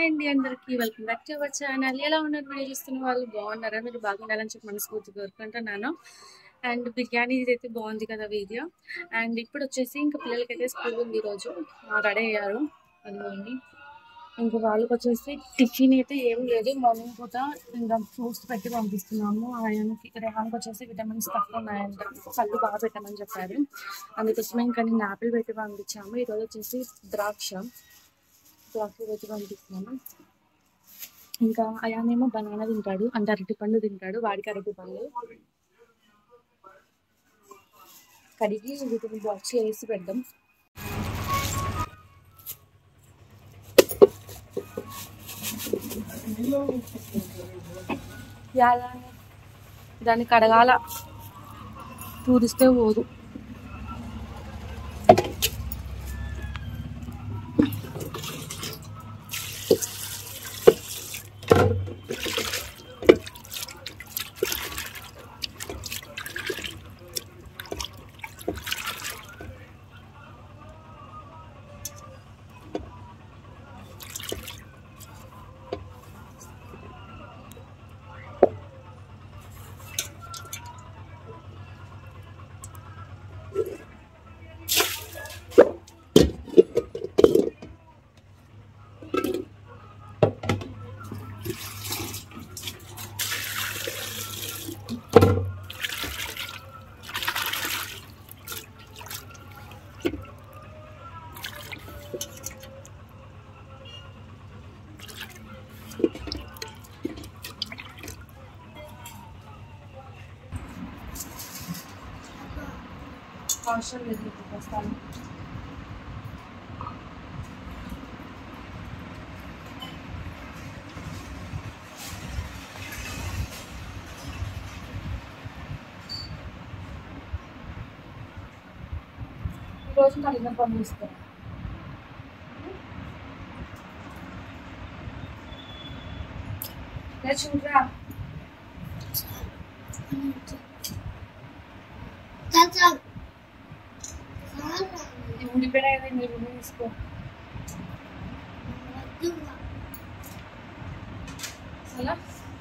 Hi అండి అందరికి welcome back to our channel ఎలా ఉన్నారు వీడియో చూస్తున్న వాళ్ళు బాగున్నారా మీరు బాగుండాలని చెప్పి మనస్ఫూర్తిగా కోరుకుంటున్నాను అండ్ బిర్యానీ అయితే బాగుంది కదా వీడియో అండ్ ఇప్పుడు వచ్చేసి ఇంకా పిల్లలకైతే స్కూల్ ఉంది ఈరోజు రెడీ అయ్యారు అందులోని ఇంకా వాళ్ళకి వచ్చేసి టిఫిన్ అయితే ఏం లేదు మార్నింగ్ పూట ఇంకా ఫ్రూట్స్ పెట్టి పంపిస్తున్నాము ఆయనకి రేహానికి వచ్చేసి విటమిన్స్ తక్కువ ఉన్నాయంట కళ్ళు బాగా పెట్టమని చెప్పారు అందుకోసమే ఇంకా నేను యాపిల్ పెట్టి పంపించాము ఈరోజు వచ్చేసి ద్రాక్ష ద్రాక్ష పెట్టి పంపిస్తున్నాను ఇంకా అయానేమో బనానా తింటాడు అంటే అరటి పండు తింటాడు వాడికి అరటి పండు కడిగి వీటిని బాక్స్ వేసి పెడదాం యాలా దాన్ని కడగాల తూరిస్తే పోదు అవసరం లేదు మీకు వస్తాను రోజు కలిగిన పని చేస్తాను చూడరా ఉండిపోయినా కదా మీరు తీసుకో అలా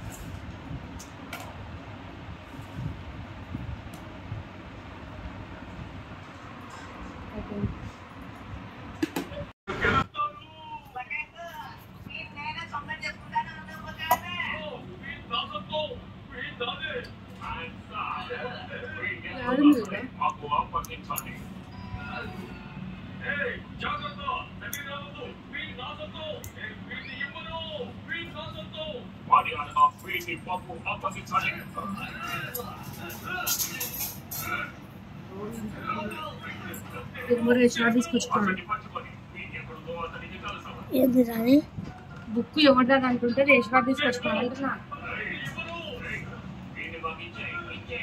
ఆడుంది కదా మర్యాదగా వీటి పప్పు అప్పగించాలి తిరుమల రేషన్ తీసుకొచ్చుకున్నాను అతన్ని పట్టుకొని వీటి ఎక్కడుందో అతనికి తెలుసు ఏంది రాని బుక్ ఎవరిదాని అంటుంటే రేషన్ కార్డు తీసుకొచ్చుకోవాలి అంటున్నా వీడిని మాకు ఇచ్చేయి ఇచ్చేయి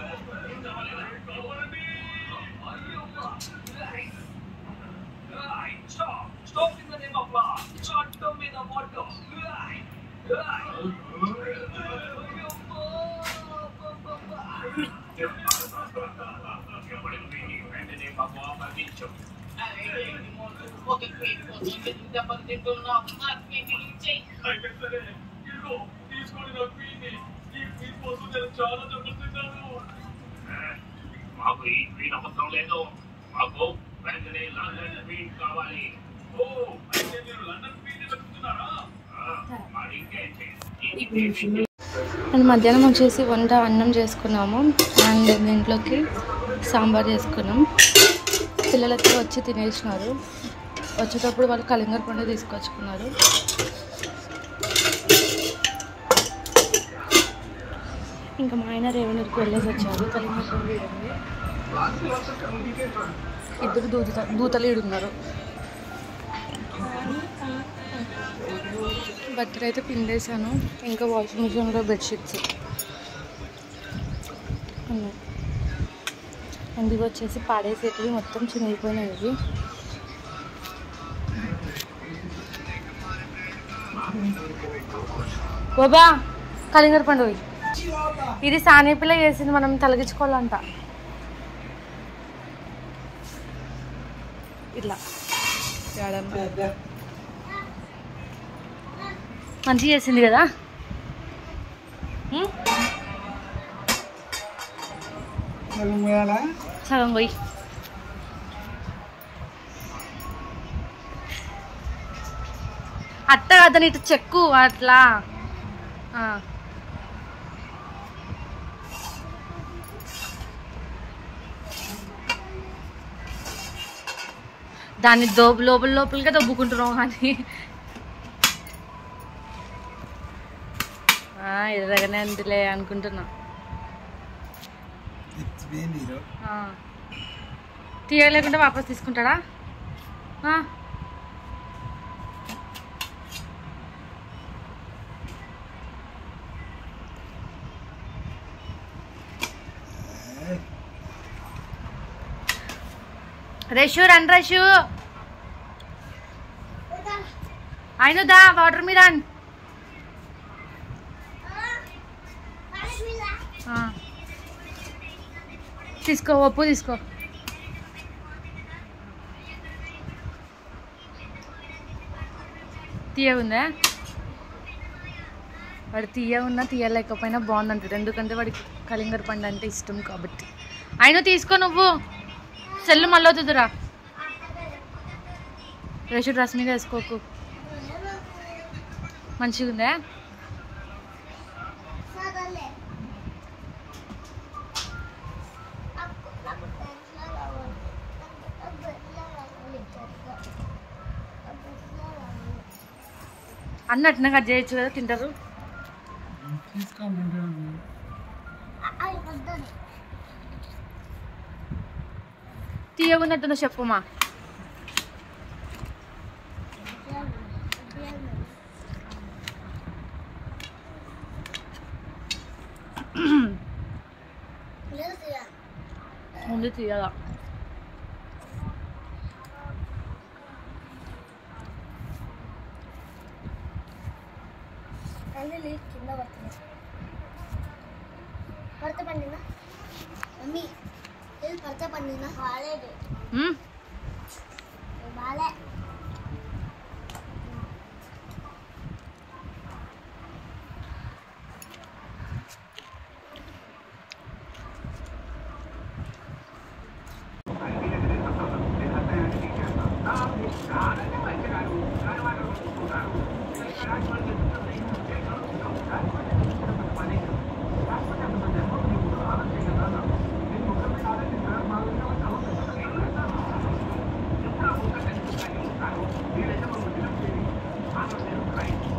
Stop! Stop in the name of law! చట్టం మీద మొట్టం ఎవరికి వీడి వెంటనే మాకు అప్పగించు అయితే సరే ఇదిగో తీసుకొని నా క్వీన్ని ఈ క్వీన్ కోసం నేను చాలా దెబ్బతిన్నాను మాకు ఈ క్వీన్ అవసరం లేదు మాకు వెంటనే లండన్ క్వీన్ కావాలి ఓ అయితే మీరు లండన్ క్వీన్ వెతుకుతున్నారా మరి ఇంకేంటి ఇది అండ్ మధ్యాహ్నం వచ్చేసి వంట అన్నం చేసుకున్నాము అండ్ దీంట్లోకి సాంబార్ చేసుకున్నాం పిల్లలకి వచ్చి తినేసినారు వచ్చేటప్పుడు వాళ్ళు కలింగర్ పండు తీసుకొచ్చుకున్నారు ఇంకా మా ఆయన రేవణూరికి వెళ్ళేసి వచ్చారు కలింగర్ పండు ఇవ్వండి. ఇద్దరు దూత దూతలు ఉన్నారు బట్టలు అయితే పిండేశాను ఇంకా వాషింగ్ మిషన్లో బెడ్షీట్స్ ఉన్నాయి అండ్ ఇవి వచ్చేసి పాడేసేటివి మొత్తం చినిగిపోయినాయి ఇవి బాబా కలింగర్ పండుగ ఇది సానేపిల్ల చేసింది మనం తొలగించుకోవాలంట ఇట్లా ఏడన్నా మంచిగా చేసింది కదా ఉం? సగం పోయాలా సగం పోయి అట్ట కదని ఇటు చెక్కు అట్లా ఆ. దాన్ని దోపు లోపల లోపలిగా దొబ్బుకుంటున్నాం కానీ ఆ, ఎర్రగానే అందిలే అనుకుంటున్నా ఎత్తిపోయింది హీరో ఆ. తీయలేకుండా వాపస్ తీసుకుంటాడా ఆ. రేషు రన్ రేషు ఆయన దా వాటర్ మిరాన్ ఆ. తీసుకో ఒప్పు తీసుకో తీయ ఉందా వాడు తీయ ఉన్నా తీయలేకపోయినా బాగుందంటాడు ఎందుకంటే వాడికి కలింగర్ పండు అంటే ఇష్టం కాబట్టి అయినా తీసుకో నువ్వు సెల్లు మళ్ళీ వద్దురా రేషు డ్రెస్ మీద వేసుకోకు మంచిగా ఉందా అన్నట్టున కట్ చేయొచ్చు కదా తింటారు తీసుకోండి తీయగున్నట్టున చెప్పమ్మా ముందు తీయాలా కింద పడుతుంది పడత పండినా మమ్మీ ఇది పడత పండినా బాగాలేదు మ్మ్. బాలే Thank